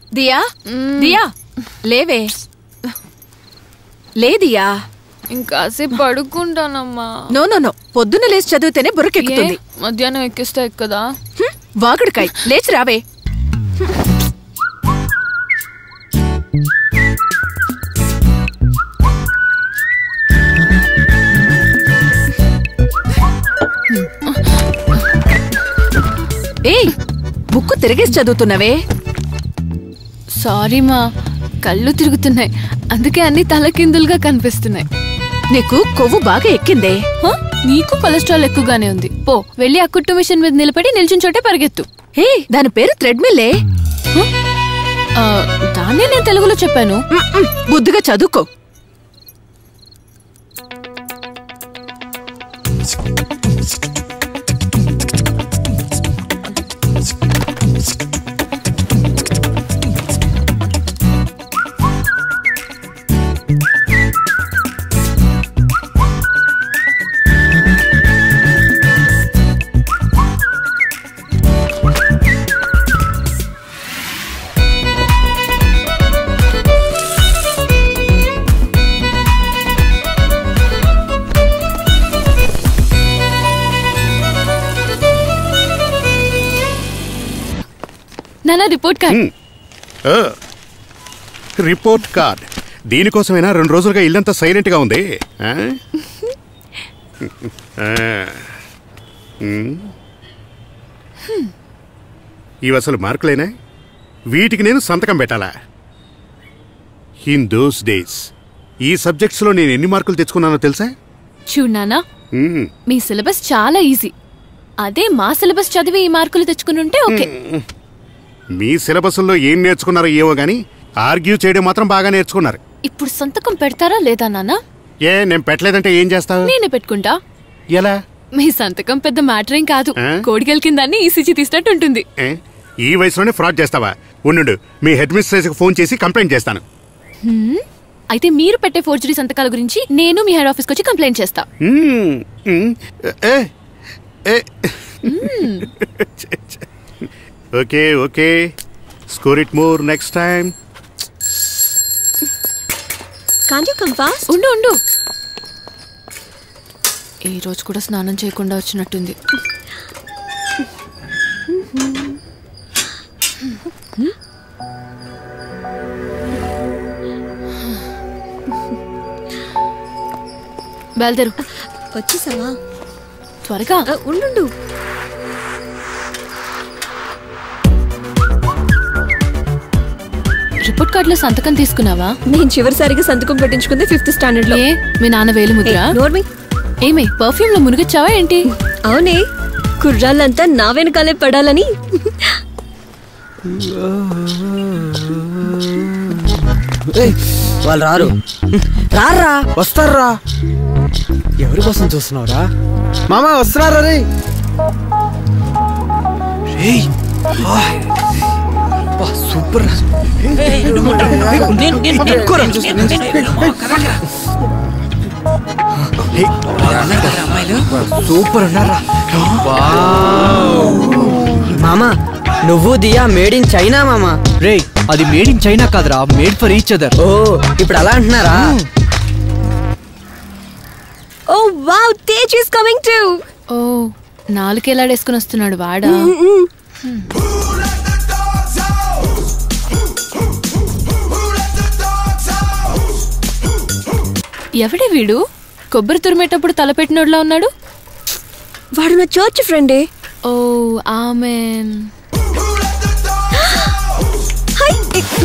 దియా దియా లేవే లే దియా ఇంకాసేపు పడుకుంటానమ్మా నో నో నో పొద్దున్న లేచి చదివితేనే ఏ బుర్రకెక్కుతుంది మధ్యాహ్నం ఎక్కిస్తా ఎక్కదా హ్మ్, వాగుడుకాయ్ లేచి రావే ఏయ్ బుక్కు తిరిగేసి చదువుతున్నావే సారీ మా కళ్ళు తిరుగుతున్నాయి అందుకే అన్ని తలకిందులుగా కనిపిస్తున్నాయి నీకు కొవ్వు బాగా ఎక్కిందే హ? నీకు కొలెస్ట్రాల్ ఎక్కువగానే ఉంది పో వెళ్ళి ఆ కుట్టు మిషన్ మీద నిలబడి నిల్చుని చోటే పరిగెత్తు హే దాని పేరు థ్రెడ్మిల్లే హ? ఆ, దాన్నే నేను తెలుగులో చెప్పాను మ్, మ్, బుద్ధిగా చదువుకో నానా రిపోర్ట్ కార్డ్ ఆ, రిపోర్ట్ కార్డ్ దీనికోసమైనా రెండు రోజులుగా ఇల్లంతా సైలెంట్గా ఉంది ఆ? ఆ. ఉమ్. ఇవి అసలు మార్కులేనా వీటికి నేను సంతకం పెట్టాలా ఇన్ దోస్ డేస్ ఈ సబ్జెక్ట్స్లో నేను ఎన్ని మార్కులు తెచ్చుకున్నానో తెలుసా చూడు నానా ఉమ్. మీ సిలబస్ చాలా ఈజీ అదే మా సిలబస్ చదివి ఈ మార్కులు తెచ్చుకుని ఉంటే ఓకే మీ సిలబస్లో ఏం నేర్చుకున్నారో ఏవో కానీ ఆర్గ్యూ చేయడం మాత్రం బాగా నేర్చుకున్నారు ఇప్పుడు సంతకం పెడతారా లేదా నానా ఏ నేను పెట్టలేదంటే ఏం చేస్తావు నేనే పెట్టుకుంటా ఎలా మీ సంతకం పెద్ద మ్యాటర్ ఏం కాదు ఆ? కోడిగల్ కింద ఈసీజీ తీసినట్టు ఉంటుంది ఏ? ఈ వయసులోనే ఫ్రాడ్ చేస్తావా ఉండు మీ హెడ్ మిస్ట్రెస్కి ఫోన్ చేసి కంప్లైంట్ చేస్తాను అయితే మీరు పెట్టే ఫోర్జరీ సంతకాల గురించి నేను మీ హెడ్ ఆఫీస్కి వచ్చి కంప్లైంట్ చేస్తా మ్మ్. మ్మ్. ఏ ఏ okay okay score it more next time can't you come fast ఉండు ఉండు ఈ రోజు కూడా స్నానం చేయకుండా వచ్చినట్టుంది బయలుదేరు వచ్చేసావా త్వరగా ఆ, ఉండు రిపోర్ట్ కార్డులో సంతకం తీసుకున్నావా నేను చివరిసారిగా సంతకం పెట్టించుకుంది ఫిఫ్త్ స్టాండర్డ్ లో ఏ మీ నాన్న వేలు ముద్ర నోర్మి ఏమే పర్ఫ్యూమ్ లో మునిగొచ్చావా ఏంటి అవునే కుర్రాళ్ళంతా నా వెనకాలే పడాలని ఏయ్, వాళ్ళు రారు రారా వస్తారా ఎవరి కోసం చూస్తున్నావురా మామా వస్తున్నారా రే రేయ్, ఆ, అబ్బా, సూపర్ రా. ఎక్కువ రా. ఏయ్, సూపర్ ఉన్నారా మామా నువ్వు దియా మేడ్ ఇన్ చైనా మామా రే అది మేడ్ ఇన్ చైనా కాదురా మేడ్ ఫర్ ఈచ్ అదర్ ఓ ఇప్పుడు అలా అంటున్నారా ఓ wow Tej is coming to ఓ నాలుకేలాడేసుకుని వస్తున్నాడు వాడా ఎవడే వీడు కొబ్బరి తురిమేటప్పుడు తలపెట్టినోడ్లా ఉన్నాడు వాడు నా చర్చ్ ఫ్రెండే ఓ amen hi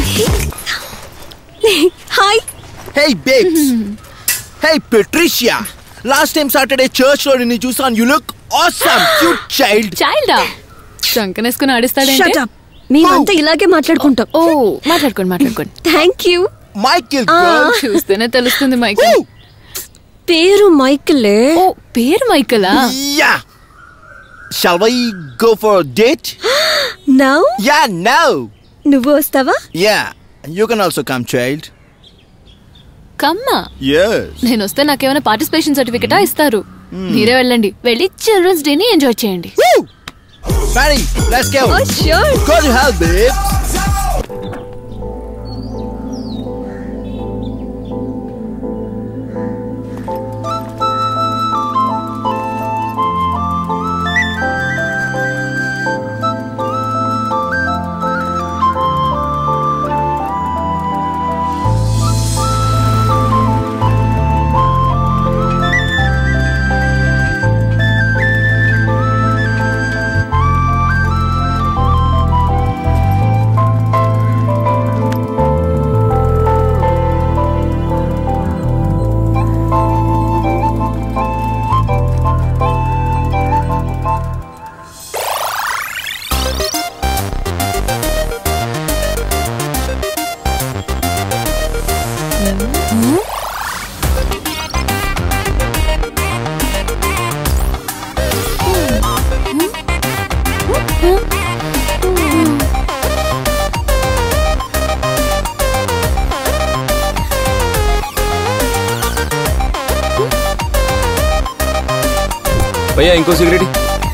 hi Hey babes! hey Patricia! Last time Saturday church లో నిన్ను చూసాను you look awesome cute child చైల్డా చంకనేసుకుని షట్ ఆడిస్తాడేంటి అప్ మేమంతా ఇలాగే మాట్లాడుకుంటాం ఓ మాట్లాడుకోండి మాట్లాడుకోండి thank you Michael Ah. Girl చూస్తేనే తెలుస్తుంది మైకల్ పేరు మైకిలే ఓ పేరు మైకలా yeah Shall we go for a date? Now Yeah, now. నువ్వు వస్తావా Yeah, you can also come, child. కమ్మా Yes. నేను వస్తే నాకేమైనా పార్టిసిపేషన్ సర్టిఫికెటా ఇస్తారు మీరే వెళ్ళండి వెళ్ళి చిల్డ్రన్స్ డేని ఎంజాయ్ చేయండి Patty, let's go. Oh sure Go to hell, babes. భయ్యా ఇంకో సిగరెట్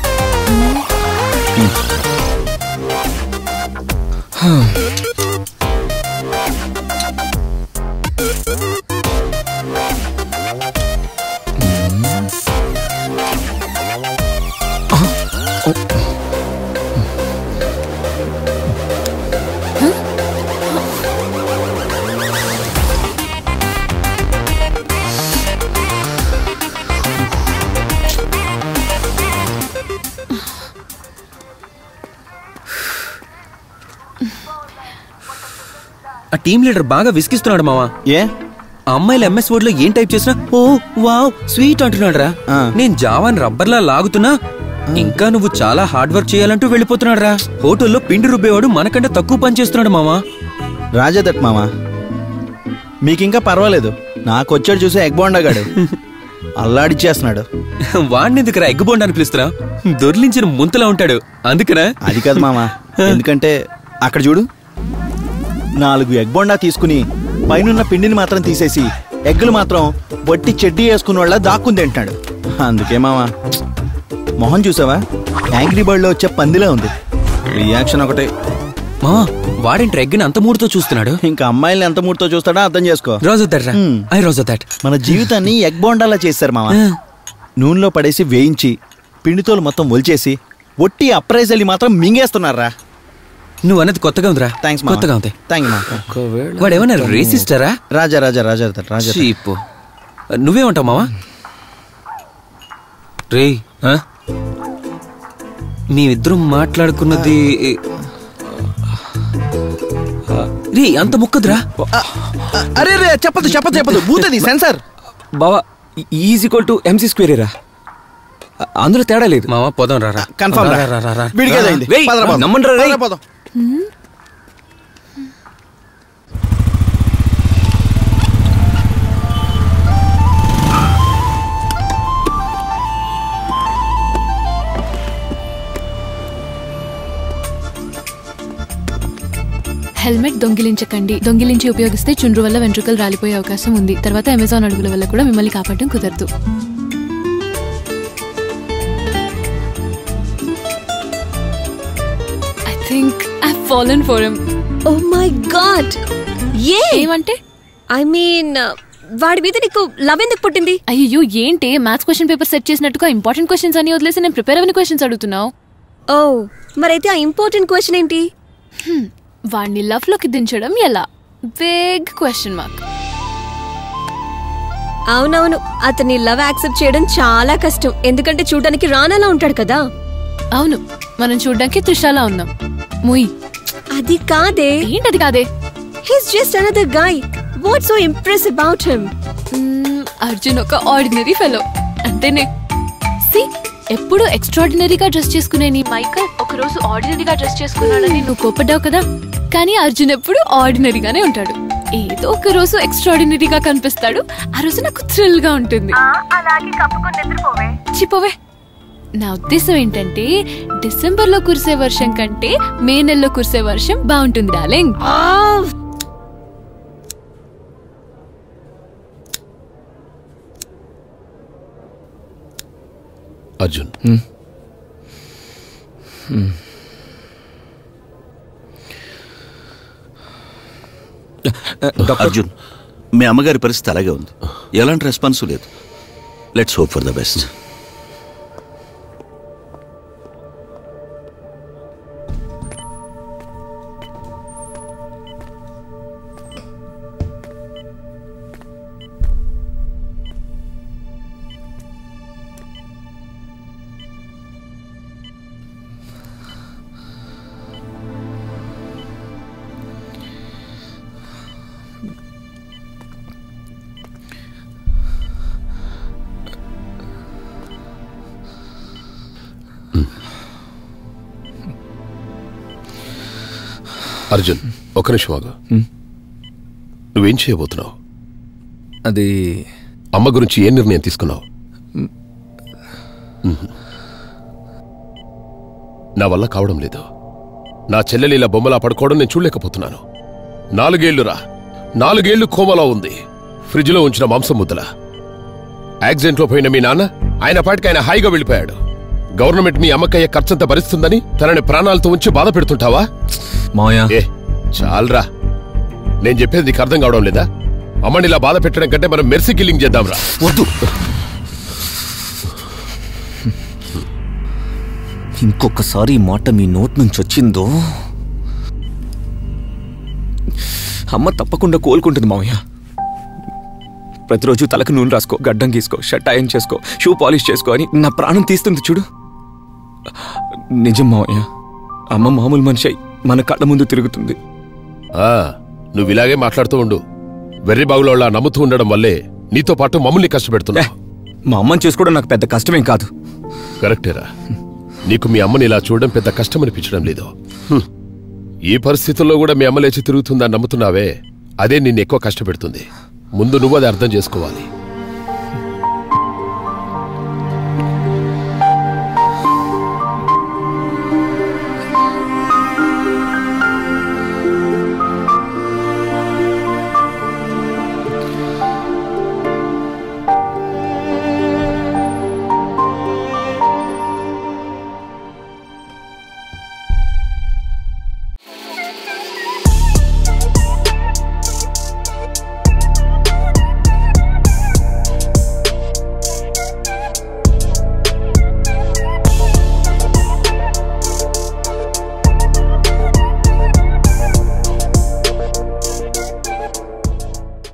ఆ టీం లీడర్ బాగా విసిగిస్తున్నాడు మావా ఏ ఆ అమ్మాయిలు ఎంఎస్ వర్డ్ లో ఏం టైప్ చేసినా ఓ వావ్ స్వీట్ అంటున్నాడు రా ఆ. నేను జావాన్ రబ్బర్లా లాగుతున్నా ఇంకా నువ్వు చాలా హార్డ్ వర్క్ చేయాలంటూ వెళ్ళిపోతున్నాడు రా హోటల్లో పిండి రుబ్బేవాడు మనకంటే తక్కువ పని చేస్తున్నాడు మావా రాజా దట్ మామ మీకింకా పర్వాలేదు నాకు వచ్చాడు చూసే ఎగ్ బోండాగాడు అల్లాడిచ్చేస్తున్నాడు వాడినెందుకురా ఎగ్గు బోండా అని పిలుస్తున్నా దొర్లించిన ముంతలా ఉంటాడు అందుకనా అది కాదు మామ ఎందుకంటే అక్కడ చూడు నాలుగు ఎగ్ బొండా తీసుకుని పైనున్న పిండిని మాత్రం తీసేసి ఎగ్గులు మాత్రం వట్టి చెడ్డీ వేసుకున్న వాళ్ళ దాక్కుంది తింటున్నాడు అందుకే మామ మొహం చూసావా యాంగ్రీ బర్డ్ లో వచ్చే పందిలా ఉంది రియాక్షన్ ఒకటే మావా వాడేంటి ఎగ్గిని అంత మూడుతో చూస్తున్నాడు ఇంకా అమ్మాయిల్ని ఎంత మూడుతో చూస్తాడో అర్థం చేసుకో రోజు దట్రా హ్మ్. ఐ రోజు దట్ మన జీవితాన్ని ఎగ్ బోండాలా చేశారు మామ నూనెలో పడేసి వేయించి పిండితోలు మొత్తం ఒలిచేసి ఒట్టి అప్రైజల్ని మాత్రం మింగేస్తున్నారా నువ్వు అన్నది కొత్తగా ఉందిరా థ్యాంక్స్ కొత్తగా ఉంది థ్యాంక్ యూ మా వాడు ఏమన్నా రేసిస్టరా రాజా రాజా రాజా రాజా చీపు నువ్వేమంటావు మావా రే మేమిద్దరం మాట్లాడుకున్నది రే అంత ముక్కదురా అరే రే చెప్పదు చెప్పదు చెప్పదు భూతది సెన్సార్ బావా is equal to M C square రా అందులో తేడా లేదు మావా పోదాం రా కన్ఫర్మ్ విడిగేదైంది నమ్మండి రా పోదాం హెల్మెట్ దొంగిలించకండి దొంగిలించి ఉపయోగిస్తే చుండ్రు వల్ల వెంట్రుకలు రాలిపోయే అవకాశం ఉంది తర్వాత అమెజాన్ అడుగుల వల్ల కూడా మిమ్మల్ని కాపాడడం కుదరదు I think I fallen for him oh my God ఏ ఏమంటే ఐ మీన్ వాడి మీద నీకు లవ్ ఎందుకు పుట్టింది అయ్యో ఏంటి మ్యాథ్స్ క్వశ్చన్ పేపర్ సెట్ చేసినట్టుగా ఇంపార్టెంట్ క్వశ్చన్స్ అని వదిలేసి నేను ప్రిపేర్ అవని క్వశ్చన్స్ అడుగుతున్నావు ఓ మరైతే ఆ ఇంపార్టెంట్ క్వశ్చన్ ఏంటి వాడిని లవ్ లోకి దించడం ఎలా బిగ్ క్వశ్చన్ మార్క్ అవునవును అతని లవ్ యాక్సెప్ట్ చేయడం చాలా కష్టం ఎందుకంటే చూడడానికి రానాలా ఉంటాడు కదా అవును మనం చూడ్డానికి త్రిషాలా ఉన్నాం ముయ్ అది కాదే ఏంటది కాదే he's just another guy what so impress about him మ్మ్, అర్జున్ ఒక ఆర్డినరీ ఫెలో అంతేనే సి ఎప్పుడు ఎక్స్ట్రాడినరీగా డ్రెస్ చేసుకునే నీ మైకల్ ఒక రోజు ఆర్డినరీగా డ్రెస్ చేసుకున్నాడని నువ్వు కోపడ్డావు కదా కానీ అర్జున్ ఎప్పుడు ఆర్డినరీగానే ఉంటాడు ఏదో ఒక రోజు ఎక్స్ట్రాడినరీగా కనిపిస్తాడు ఆ రోజు నాకు థ్రిల్ గా ఉంటుంది చిపోవే నా ఉద్దేశం ఏంటంటే డిసెంబర్ లో కురిసే వర్షం కంటే మే నెలలో కురిసే వర్షం బాగుంటుంది డార్లింగ్ అర్జున్ అర్జున్ మీ అమ్మగారి పరిస్థితి అలాగే ఉంది ఎలాంటి రెస్పాన్స్ లేదు let's hope for the best Arjun ఒక నిమిషం ఆగు నువ్వేం చేయబోతున్నావు అది అమ్మ గురించి ఏ నిర్ణయం తీసుకున్నావు మ్మ్. నా వల్ల కావడం లేదు నా చెల్లెలు ఇలా బొమ్మలా పడుకోవడం నేను చూడలేకపోతున్నాను నాలుగేళ్లురా నాలుగేళ్లు కోమలో ఉంది ఫ్రిడ్జ్లో ఉంచిన మాంసం ముద్దల యాక్సిడెంట్లో పోయిన మీ నాన్న ఆయన పాటికి ఆయన హాయిగా వెళ్ళిపోయాడు గవర్నమెంట్ మీ అమ్మకయ్యే ఖర్చంతా భరిస్తుందని తనని ప్రాణాలతో ఉంచి బాధ పెడుతుంటావా మావయ్య ఏ చాలరా నేను చెప్పేది నీకు అర్థం కావడం లేదా అమ్మని ఇలా బాధ పెట్టడం కంటే మనం మెర్సీ కిల్లింగ్ చేద్దాంరా వద్దు ఇంకొకసారి ఈ మాట మీ నోట్ నుంచి వచ్చిందో అమ్మ తప్పకుండా కోలుకుంటుంది మావయ్య ప్రతిరోజు తలకు నూనె రాసుకో గడ్డం గీసుకో షర్ట్ ఐరన్ చేసుకో షూ పాలిష్ చేసుకో అని నా ప్రాణం తీస్తుంది చూడు నిజం మావయ్య అమ్మ మామూలు మనిషి అయి మన కళ్ళ ముందు తిరుగుతుంది ఆ, నువ్వు ఇలాగే మాట్లాడుతూ ఉండు వెర్రి బాగులో నమ్ముతూ ఉండడం వల్లే నీతో పాటు మమ్మల్ని కష్టపెడుతున్నా మా అమ్మని చేసుకోవడం నాకు పెద్ద కష్టమేం కాదు కరెక్టేరా నీకు మీ అమ్మని ఇలా చూడడం పెద్ద కష్టం అనిపించడం లేదు హ్మ్. ఈ పరిస్థితుల్లో కూడా మీ అమ్మ లేచి తిరుగుతుందని నమ్ముతున్నావే అదే నిన్ను ఎక్కువ కష్టపెడుతుంది ముందు నువ్వు అది అర్థం చేసుకోవాలి